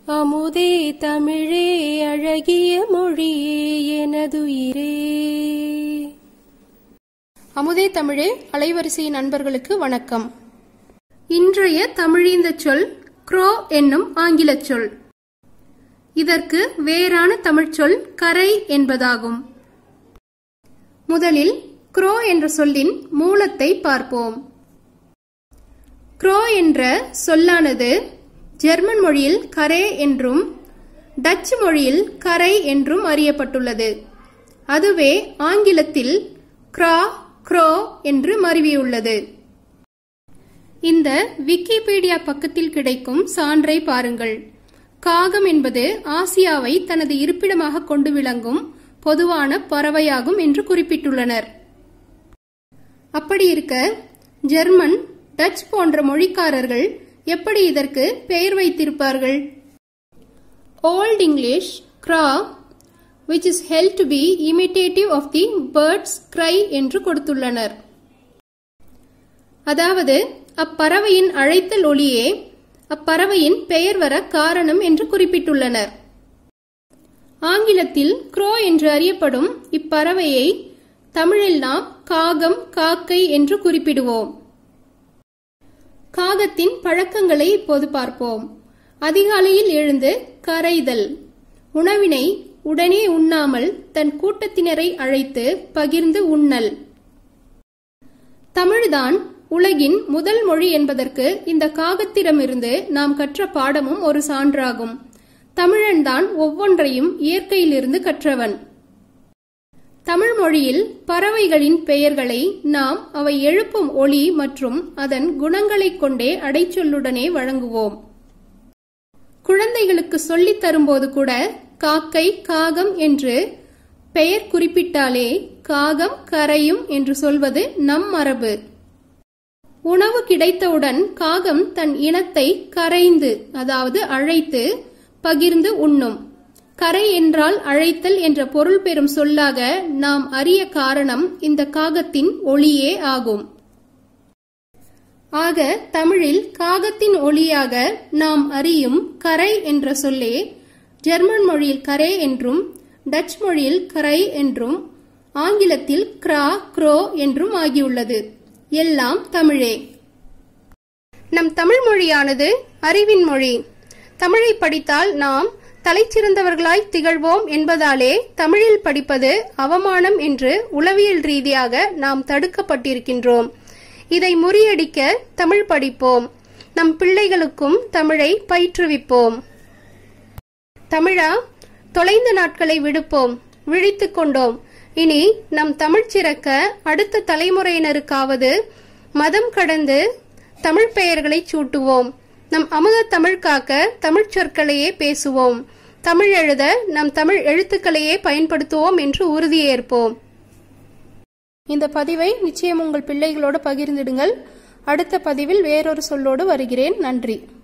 அமுதே தமிழே அழகிய மொழியே எனதுயிரே அமுதே தமிழே அலைவரிசையின் நண்பர்களுக்கு வணக்கம் இன்றைய தமிழீந்த சொல் க்ரோ என்னும் ஆங்கிலச் சொல் இதற்கு வேறான தமிழ்ச் சொல் கரை என்பதாகும் முதலில் க்ரோ என்ற சொல்லின் மூலத்தை பார்ப்போம் க்ரோ என்ற சொல்லானது ஜெர்மன் மொழியில் கரே என்றும் டச்சு மொழியில் கரை என்றும் அறியப்பட்டுள்ளது அதுவே ஆங்கிலத்தில் கிரா க்ரோ என்று மருவியுள்ளது இந்த விக்கிபீடியா பக்கத்தில் கிடைக்கும் சான்றை பாருங்கள் காகம் என்பது ஆசியாவை தனது இருப்பிடமாக கொண்டு விளங்கும் பொதுவான பறவையாகும் என்று குறிப்பிட்டுள்ளனர் அப்படி இருக்க ஜெர்மன் டச் போன்ற மொழிக்காரர்கள் எப்படி இதற்கு பெயர் வைத்திருப்பார்கள் ஓல்ட் இங்கிலீஷ் கிரா which is held to be imitative of the bird's cry என்று கொடுத்துள்ளனர் அதாவது அப்பறவையின் அழைத்தல் ஒலியே அப்பறவையின் பெயர் வர காரணம் என்று குறிப்பிட்டுள்ளனர் ஆங்கிலத்தில் க்ரோ என்று அறியப்படும் இப்பறவையை தமிழில் நாம் காகம் காக்கை என்று குறிப்பிடுவோம் காகத்தின் பழக்கங்களை இப்போது பார்ப்போம் அதிகாலையில் எழுந்து கரைதல் உணவினை உடனே உண்ணாமல் தன் கூட்டத்தினரை அழைத்து பகிர்ந்து உண்ணல் தமிழ்தான் உலகின் முதல் மொழி என்பதற்கு இந்த காகத்திடமிருந்து நாம் கற்ற பாடமும் ஒரு சான்றாகும் தமிழன்தான் ஒவ்வொன்றையும் இயற்கையிலிருந்து கற்றவன் தமிழ் மொழியில் பறவைகளின் பெயர்களை நாம் அவை எழுப்பும் ஒளி மற்றும் அதன் குணங்களைக் கொண்டே அடைச்சொல்லுடனே வழங்குவோம் குழந்தைகளுக்கு சொல்லித் தரும்போது கூட காக்கை காகம் என்று பெயர் குறிப்பிட்டாலே காகம் கரையும் என்று சொல்வது நம் மரபு உணவு கிடைத்தவுடன் காகம் தன் இனத்தை கரைந்து அதாவது அழைத்து பகிர்ந்து உண்ணும் கரை என்றால் அழைத்தல் என்ற பொருள் பெறும் சொல்லாக நாம் அறிய காரணம் இந்த காகத்தின் ஒளியே ஆகும் ஆக தமிழில் காகத்தின் ஒளியாக நாம் அறியும் கரை என்ற சொல்லே ஜெர்மன் மொழியில் கரே என்றும் டச் மொழியில் கரை என்றும் ஆங்கிலத்தில் கிரா க்ரோ என்றும் ஆகியுள்ளது எல்லாம் தமிழே நம் தமிழ் மொழியானது அறிவின் மொழி தமிழை படித்தால் நாம் தலைச்சிறந்தவர்களாய் திகழ்வோம் என்பதாலே தமிழில் படிப்பது அவமானம் என்று உளவியல் ரீதியாக நாம் தடுக்கப்பட்டிருக்கின்றோம் இதை முறியடிக்க தமிழ் படிப்போம் நம் பிள்ளைகளுக்கும் தமிழை பயிற்றுவிப்போம் தமிழா தொலைந்த நாட்களை விடுப்போம் விழித்துக் கொண்டோம் இனி நம் தமிழ் சிறக்க அடுத்த தலைமுறையினருக்காவது மதம் கடந்து தமிழ் பெயர்களை சூட்டுவோம் நம் அமுத தமிழ் காக்க தமிழ் சொற்களையே பேசுவோம் தமிழ் எழுத நம் தமிழ் எழுத்துக்களையே பயன்படுத்துவோம் என்று உறுதியேற்போம் இந்த பதிவை நிச்சயம் உங்கள் பிள்ளைகளோடு பகிர்ந்திடுங்கள் அடுத்த பதிவில் வேறொரு சொல்லோடு வருகிறேன் நன்றி